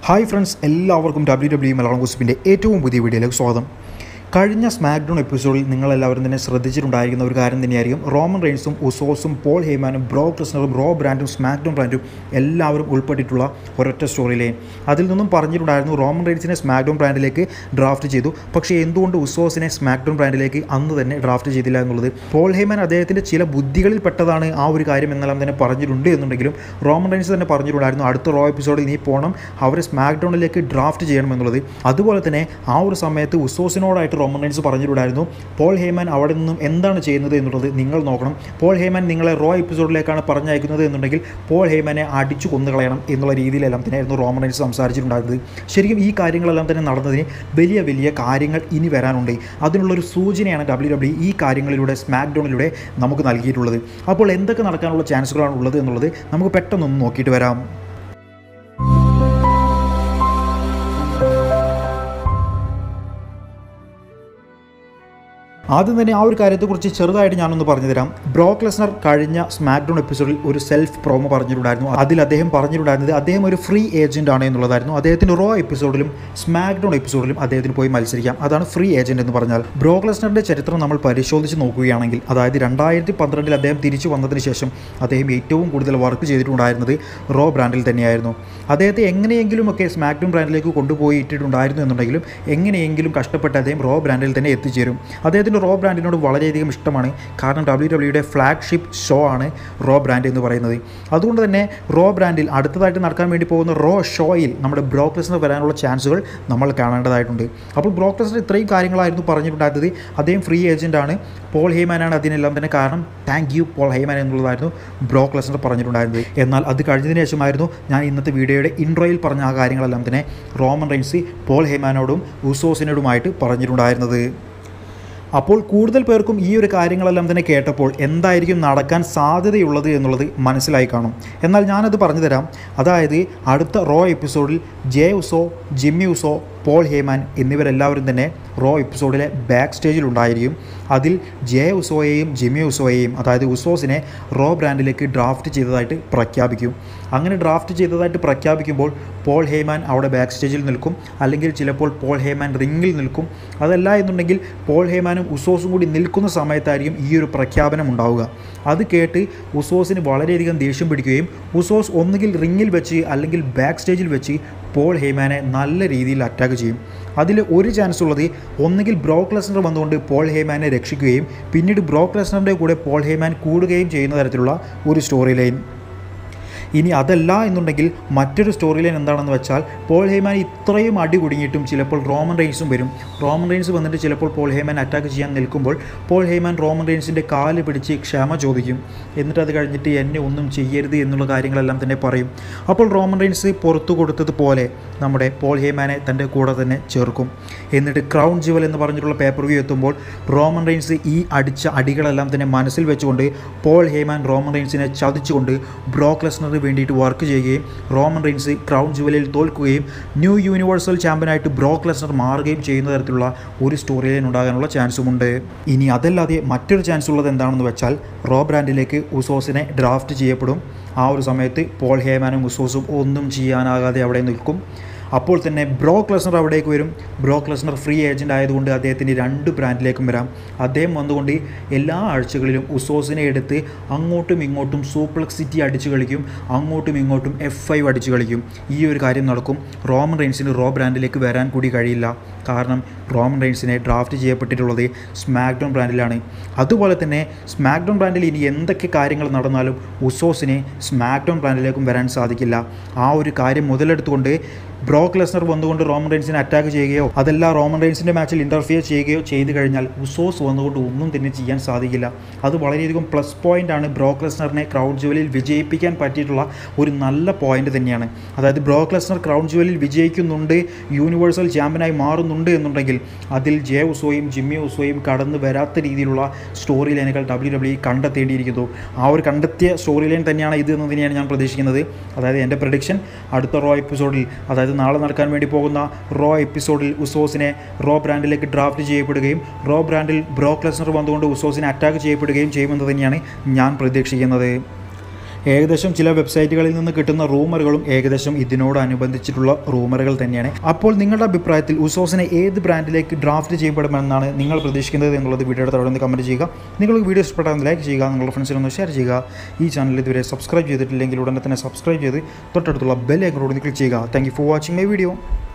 hi friends എല്ലാവർക്കും W W Malayalam കുസിപ്പിൻ്റെ ഏറ്റവും പുതിയ വീഡിയോയിലേക്ക് സ്വാഗതം കഴിഞ്ഞ സ്മാക്ഡൗൺ എപ്പിസോഡിൽ നിങ്ങളെല്ലാവരും തന്നെ ശ്രദ്ധിച്ചിട്ടുണ്ടായിരിക്കുന്ന ഒരു കാര്യം തന്നെയായിരിക്കും റോമൻ റെയിൻസും ഉസോസും പോൾ ഹെയ്മാനും ബ്രോ ക്രിസ്നറും റോ ബ്രാൻഡും സ്മാക്ഡൗൺ ബ്രാൻഡും എല്ലാവരും ഉൾപ്പെട്ടിട്ടുള്ള ഒരൊറ്റ സ്റ്റോറി ലൈൻ അതിൽ നിന്നും പറഞ്ഞിട്ടുണ്ടായിരുന്നു റോമൻ റെയിൻസിനെ സ്മാക്ഡൗൺ ബ്രാൻഡിലേക്ക് ഡ്രാഫ്റ്റ് ചെയ്തു പക്ഷേ എന്തുകൊണ്ട് ഉസോസിനെ സ്മാക്ഡൗൺ ബ്രാൻഡിലേക്ക് അന്ന് തന്നെ ഡ്രാഫ്റ്റ് ചെയ്തില്ല എന്നുള്ളത് പോൾ ഹെയ്മാൻ അദ്ദേഹത്തിൻ്റെ ചില ബുദ്ധികളിൽ പെട്ടതാണ് ആ ഒരു കാര്യം എന്നെല്ലാം തന്നെ പറഞ്ഞിട്ടുണ്ട് എന്നുണ്ടെങ്കിലും റോമൻ റെയിൻസ് തന്നെ പറഞ്ഞിട്ടുണ്ടായിരുന്നു അടുത്ത റോ എപ്പിസോഡിൽ ഇനി പോകണം അവരെ സ്മാക്ഡൗണിലേക്ക് ഡ്രാഫ്റ്റ് ചെയ്യണം എന്നുള്ളത് അതുപോലെ തന്നെ ആ ഒരു സമയത്ത് ഉസോസിനോടായിട്ട് റോമൻ റെയിൻസ് പറഞ്ഞിട്ടുണ്ടായിരുന്നു പോൾ ഹേമാൻ അവിടെ നിന്നും എന്താണ് ചെയ്യുന്നത് എന്നുള്ളത് നിങ്ങൾ നോക്കണം പോൾ ഹേമാൻ നിങ്ങളെ റോ എപ്പിസോഡിലേക്കാണ് പറഞ്ഞയക്കുന്നത് എന്നുണ്ടെങ്കിൽ പോൾ ഹേമാനെ അടിച്ചു കൊന്നുകളയണം എന്നുള്ള രീതിയിലെല്ലാം തന്നെയായിരുന്നു റോമൻ റെയിൻസ് സംസാരിച്ചിട്ടുണ്ടായിരുന്നത് ശരിക്കും ഈ കാര്യങ്ങളെല്ലാം തന്നെ നടന്നതിന് വലിയ വലിയ കാര്യങ്ങൾ ഇനി വരാനുണ്ട് അതിനുള്ളൊരു സൂചനയാണ് ഡബ്ല്യു ഡബ്ല്യു ഈ കാര്യങ്ങളിലൂടെ സ്മാക്ഡൗണിലൂടെ നമുക്ക് നൽകിയിട്ടുള്ളത് അപ്പോൾ എന്തൊക്കെ നടക്കാനുള്ള ചാൻസുകളാണ് ഉള്ളത് എന്നുള്ളത് നമുക്ക് പെട്ടെന്നൊന്ന് നോക്കിയിട്ട് വരാം ആദ്യം തന്നെ ആ ഒരു കാര്യത്തെക്കുറിച്ച് ചെറുതായിട്ട് ഞാനൊന്ന് പറഞ്ഞു തരാം ബ്രോക്ക് ലെസ്നർ കഴിഞ്ഞ സ്മാക്ഡൗൺ എപ്പിസോഡിൽ ഒരു സെൽഫ് പ്രോമോ പറഞ്ഞിട്ടുണ്ടായിരുന്നു അതിൽ അദ്ദേഹം പറഞ്ഞിട്ടുണ്ടായിരുന്നത് അദ്ദേഹം ഒരു ഫ്രീ ഏജന്റ് ആണ് എന്നുള്ളതായിരുന്നു അദ്ദേഹത്തിന് റോ എപ്പിസോഡിലും സ്മാക്ഡൗൺ എപ്പിസോഡിലും അദ്ദേഹത്തിന് പോയി മത്സരിക്കാം അതാണ് ഫ്രീ ഏജന്റ് എന്ന് പറഞ്ഞാൽ ബ്രോക്ക് ലെസ്നറിന്റെ ചരിത്രം നമ്മൾ പരിശോധിച്ച് നോക്കുകയാണെങ്കിൽ അതായത് രണ്ടായിരത്തി പന്ത്രണ്ടിൽ അദ്ദേഹം തിരിച്ചു വന്നതിന് ശേഷം അദ്ദേഹം ഏറ്റവും കൂടുതൽ വർക്ക് ചെയ്തിട്ടുണ്ടായിരുന്നത് റോ ബ്രാൻഡിൽ തന്നെയായിരുന്നു അദ്ദേഹത്തെ എങ്ങനെയെങ്കിലുമൊക്കെ സ്മാക്ഡൗൺ ബ്രാൻഡിലേക്ക് കൊണ്ടുപോയി ഇട്ടിട്ടുണ്ടായിരുന്നു എന്നുണ്ടെങ്കിലും എങ്ങനെയെങ്കിലും കഷ്ടപ്പെട്ട് അദ്ദേഹം റോ ബ്രാൻഡിൽ തന്നെ എത്തിച്ചേരും അദ്ദേഹത്തിന് റോ ബ്രാൻഡിനോട് വളരെയധികം ഇഷ്ടമാണ് കാരണം ഡബ്ല്യു ഡബ്ല്യുടെ ഫ്ലാഗ്ഷിപ്പ് ഷോ ആണ് റോ ബ്രാൻഡ് എന്ന് പറയുന്നത് അതുകൊണ്ട് തന്നെ റോ ബ്രാൻഡിൽ അടുത്തതായിട്ട് നടക്കാൻ വേണ്ടി പോകുന്ന റോ ഷോയിൽ നമ്മുടെ ബ്രോക്ലസിന് വരാനുള്ള ചാൻസുകൾ നമ്മൾ കാണേണ്ടതായിട്ടുണ്ട് അപ്പോൾ ബ്രോക്ലസിന് ഇത്രയും കാര്യങ്ങളായിരുന്നു പറഞ്ഞിട്ടുണ്ടായിരുന്നത് അദ്ദേഹം ഫ്രീ ഏജൻ്റ് ആണ് പോൾ ഹെയ്മാനാണ് അതിനെല്ലാം തന്നെ കാരണം താങ്ക് യു പോൾ ഹെയ്മാൻ എന്നുള്ളതായിരുന്നു ബ്രോക്ക് ലെസ്നർ പറഞ്ഞിട്ടുണ്ടായിരുന്നത് എന്നാൽ അത് കഴിഞ്ഞതിന് ശേഷമായിരുന്നു ഞാൻ ഇന്നത്തെ വീഡിയോയുടെ ഇൻട്രോയിൽ പറഞ്ഞ ആ കാര്യങ്ങളെല്ലാം തന്നെ റോമൻ റെയിൻസ് പോൾ ഹെയ്മാനോടും ഉസോസിനോടുമായിട്ട് പറഞ്ഞിട്ടുണ്ടായിരുന്നത് അപ്പോൾ കൂടുതൽ പേർക്കും ഈ ഒരു കാര്യങ്ങളെല്ലാം തന്നെ കേട്ടപ്പോൾ എന്തായിരിക്കും നടക്കാൻ സാധ്യതയുള്ളത് എന്നുള്ളത് മനസ്സിലായി കാണും എന്നാൽ ഞാനത് പറഞ്ഞു തരാം അതായത് അടുത്ത റോ എപ്പിസോഡിൽ Jey Uso Jimmy Uso Paul Heyman എന്നിവരെല്ലാവരും തന്നെ റോ എപ്പിസോഡിലെ ബാക്ക് സ്റ്റേജിൽ ഉണ്ടായിരിക്കും അതിൽ ജെ ഉസോയെയും ജിമ്മി ഉസോയെയും അതായത് ഉസോസിനെ റോ ബ്രാൻഡിലേക്ക് ഡ്രാഫ്റ്റ് ചെയ്തതായിട്ട് പ്രഖ്യാപിക്കും അങ്ങനെ ഡ്രാഫ്റ്റ് ചെയ്തതായിട്ട് പ്രഖ്യാപിക്കുമ്പോൾ പോൾ ഹേമാൻ അവിടെ ബാക്ക് സ്റ്റേജിൽ നിൽക്കും അല്ലെങ്കിൽ ചിലപ്പോൾ പോൾ ഹേമാൻ റിങ്ങിൽ നിൽക്കും അതല്ല എന്നുണ്ടെങ്കിൽ പോൾ ഹേമാനും ഉസോസും കൂടി നിൽക്കുന്ന സമയത്തായിരിക്കും ഈ ഒരു പ്രഖ്യാപനം ഉണ്ടാവുക അത് കേട്ട് ഉസോസിന് വളരെയധികം ദേഷ്യം പിടിക്കുകയും ഉസോസ് ഒന്നുകിൽ റിങ്ങിൽ വെച്ച് അല്ലെങ്കിൽ ബാക്ക് സ്റ്റേജിൽ വെച്ച് പോൾ ഹെയ്മാനെ നല്ല രീതിയിൽ അറ്റാക്ക് ചെയ്യും അതിൽ ഒരു ചാൻസ് ഉള്ളത് ഒന്നുകിൽ ബ്രോക്ക് ലെസ്നർ വന്നുകൊണ്ട് പോൾ ഹെയ്മാനെ രക്ഷിക്കുകയും പിന്നീട് ബ്രോക്ക് ലെസ്നറിൻ്റെ കൂടെ പോൾ ഹെയ്മാൻ കൂടുകയും ചെയ്യുന്ന തരത്തിലുള്ള ഒരു സ്റ്റോറി ലൈൻ ഇനി അതല്ല എന്നുണ്ടെങ്കിൽ മറ്റൊരു സ്റ്റോറി ലൈൻ എന്താണെന്ന് വെച്ചാൽ പോൾ ഹേമാൻ ഇത്രയും അടി കുടുങ്ങിയിട്ടും ചിലപ്പോൾ റോമൻ റെയിൻസും വരും റോമൻ റെയിൻസ് വന്നിട്ട് ചിലപ്പോൾ പോൾ ഹേമാൻ അറ്റാക്ക് ചെയ്യാൻ നിൽക്കുമ്പോൾ പോൾ ഹേമാൻ റോമൻ റെയിൻസിൻ്റെ കാല് പിടിച്ച് ക്ഷമ ചോദിക്കും എന്നിട്ട് അത് കഴിഞ്ഞിട്ട് എന്നെ ഒന്നും ചെയ്യരുത് എന്നുള്ള കാര്യങ്ങളെല്ലാം തന്നെ പറയും അപ്പോൾ റോമൻ റെയിൻസ് പുറത്തു കൊടുത്തതുപോലെ നമ്മുടെ പോൾ ഹേമാനെ തൻ്റെ കൂടെ തന്നെ ചേർക്കും എന്നിട്ട് ക്രൗൺ ജുവൽ എന്ന് പറഞ്ഞിട്ടുള്ള പേപ്പർ വ്യൂ എത്തുമ്പോൾ റോമൻ റെയിൻസ് ഈ അടിച്ച അടികളെല്ലാം തന്നെ മനസ്സിൽ വെച്ചുകൊണ്ട് പോൾ ഹേമാൻ റോമൻ റെയിൻസിനെ ചതിച്ചുകൊണ്ട് ബ്രോക്ക് ലെസ്നറിന് വേണ്ടിയിട്ട് വർക്ക് ചെയ്യുകയും റോമൻ റെയിൻസ് ക്രൗൺ ജുവലിൽ തോൽക്കുകയും ന്യൂ യൂണിവേഴ്സൽ ചാമ്പ്യനായിട്ട് ബ്രോക്ക് ലെസ്നർ മാറുകയും ചെയ്യുന്ന തരത്തിലുള്ള ഒരു സ്റ്റോറി ലൈൻ ഉണ്ടാകാനുള്ള ചാൻസുമുണ്ട് ഇനി അതല്ലാതെ മറ്റൊരു ചാൻസ് ഉള്ളത് എന്താണെന്ന് വെച്ചാൽ റോ ബ്രാൻഡിലേക്ക് ഉസോസിനെ ഡ്രാഫ്റ്റ് ചെയ്യപ്പെടും ആ ഒരു സമയത്ത് പോൾ ഹേമാനും ഉസോസും ഒന്നും ചെയ്യാനാകാതെ അവിടെ നിൽക്കും അപ്പോൾ തന്നെ ബ്രോക്ക് ലെസ്നർ അവിടേക്ക് വരും ബ്രോക്ക് ലെസ്നർ ഫ്രീ ഏജൻ്റ് ആയതുകൊണ്ട് അദ്ദേഹത്തിന് രണ്ട് ബ്രാൻഡിലേക്കും വരാം അദ്ദേഹം വന്നുകൊണ്ട് എല്ലാ ആഴ്ചകളിലും ഉസോസിനെ എടുത്ത് അങ്ങോട്ടും ഇങ്ങോട്ടും സൂപ്ലക്സ് സിറ്റി അടിച്ച് കളിക്കും അങ്ങോട്ടും ഇങ്ങോട്ടും എഫ് ഫൈവ് അടിച്ച് കളിക്കും ഈ ഒരു കാര്യം നടക്കും റോമൻ റെയിൻസിന് റോ ബ്രാൻഡിലേക്ക് വരാൻ കൂടി കഴിയില്ല കാരണം റോമൻ റെയിൻസിനെ ഡ്രാഫ്റ്റ് ചെയ്യപ്പെട്ടിട്ടുള്ളത് സ്മാക്ഡൗൺ ബ്രാൻഡിലാണ് അതുപോലെ തന്നെ സ്മാക്ഡൗൺ ബ്രാൻഡിൽ ഇനി എന്തൊക്കെ കാര്യങ്ങൾ നടന്നാലും ഉസോസിനെ സ്മാക്ഡൗൺ ബ്രാൻഡിലേക്കും വരാൻ സാധിക്കില്ല ആ ഒരു കാര്യം മുതലെടുത്തുകൊണ്ട് ബ്രോക്ക് ലെസ്നർ വന്നുകൊണ്ട് റോമൻ റെയിൻസിനെ അറ്റാക്ക് ചെയ്യുകയോ അതല്ല റോമൻ റെയിൻസിൻ്റെ മാച്ചിൽ ഇൻ്റർഫിയർ ചെയ്യുകയോ ചെയ്തു കഴിഞ്ഞാൽ ഉസോസ് വന്നുകൊണ്ട് ഒന്നും തന്നെ ചെയ്യാൻ സാധിക്കില്ല അത് വളരെയധികം പ്ലസ് പോയിൻ്റ് ആണ് ബ്രോക്ക് ലെസ്നറിനെ ക്രൗഡ് ജുവലിൽ വിജയിപ്പിക്കാൻ പറ്റിയിട്ടുള്ള ഒരു നല്ല പോയിന്റ് തന്നെയാണ് അതായത് ബ്രോക്ക് ലെസ്നർ ക്രൗഡ് ജുവലിൽ വിജയിക്കുന്നുണ്ട് യൂണിവേഴ്സൽ ചാമ്പ്യനായി മാറുന്നുണ്ട് എന്നുണ്ടെങ്കിൽ അതിൽ ജെ ഉസോയും ജിമ്മി ഉസോയും കടന്നു വരാത്ത രീതിയിലുള്ള സ്റ്റോറി ലൈനുകൾ ഡബ്ല്യു ഡബ്ല്യു കണ്ടെത്തേണ്ടിയിരിക്കുന്നു ആ ഒരു കണ്ടെത്തിയ സ്റ്റോറി ലൈൻ തന്നെയാണ് ഇത് എന്ന് തന്നെയാണ് ഞാൻ പ്രതീക്ഷിക്കുന്നത് അതായത് എൻ്റെ പ്രഡിക്ഷൻ അടുത്ത റോ എപ്പിസോഡിൽ അതായത് നാളെ നടക്കാൻ വേണ്ടി പോകുന്ന റോ എപ്പിസോഡിൽ ഉസോസിനെ റോ ബ്രാൻഡിലേക്ക് ഡ്രാഫ്റ്റ് ചെയ്യപ്പെടുകയും റോ ബ്രാൻഡിൽ ബ്രോക്ക് ലെസ്നർ വന്നുകൊണ്ട് ഉസോസിനെ അറ്റാക്ക് ചെയ്യപ്പെടുകയും ചെയ്യുമെന്ന് തന്നെയാണ് ഞാൻ പ്രതീക്ഷിക്കുന്നത് ഏകദേശം ചില വെബ്സൈറ്റുകളിൽ നിന്ന് കിട്ടുന്ന റൂമറുകളും ഏകദേശം ഇതിനോടനുബന്ധിച്ചിട്ടുള്ള റൂമറുകൾ തന്നെയാണ് അപ്പോൾ നിങ്ങളുടെ അഭിപ്രായത്തിൽ ഉസോസിനെ ഏത് ബ്രാൻഡിലേക്ക് ഡ്രാഫ്റ്റ് ചെയ്യപ്പെടുമെന്നാണ് നിങ്ങൾ പ്രതീക്ഷിക്കുന്നത് എന്നുള്ളത് വീഡിയോയുടെ തുടർന്ന് കമൻറ്റ് ചെയ്യുക നിങ്ങൾക്ക് വീഡിയോ ഇഷ്ടപ്പെട്ടാൽ ലൈക്ക് ചെയ്യുക നിങ്ങളുടെ ഫ്രണ്ട്സിനൊന്ന് ഷെയർ ചെയ്യുക ഈ ചാനൽ ഇതുവരെ സബ്സ്ക്രൈബ് ചെയ്തിട്ടില്ലെങ്കിൽ ഉടനെ തന്നെ സബ്സ്ക്രൈബ് ചെയ്ത് തൊട്ടടുത്തുള്ള ബെൽ ഐക്കണോട് ക്ലിക്ക് ചെയ്യുക thank you for watching my video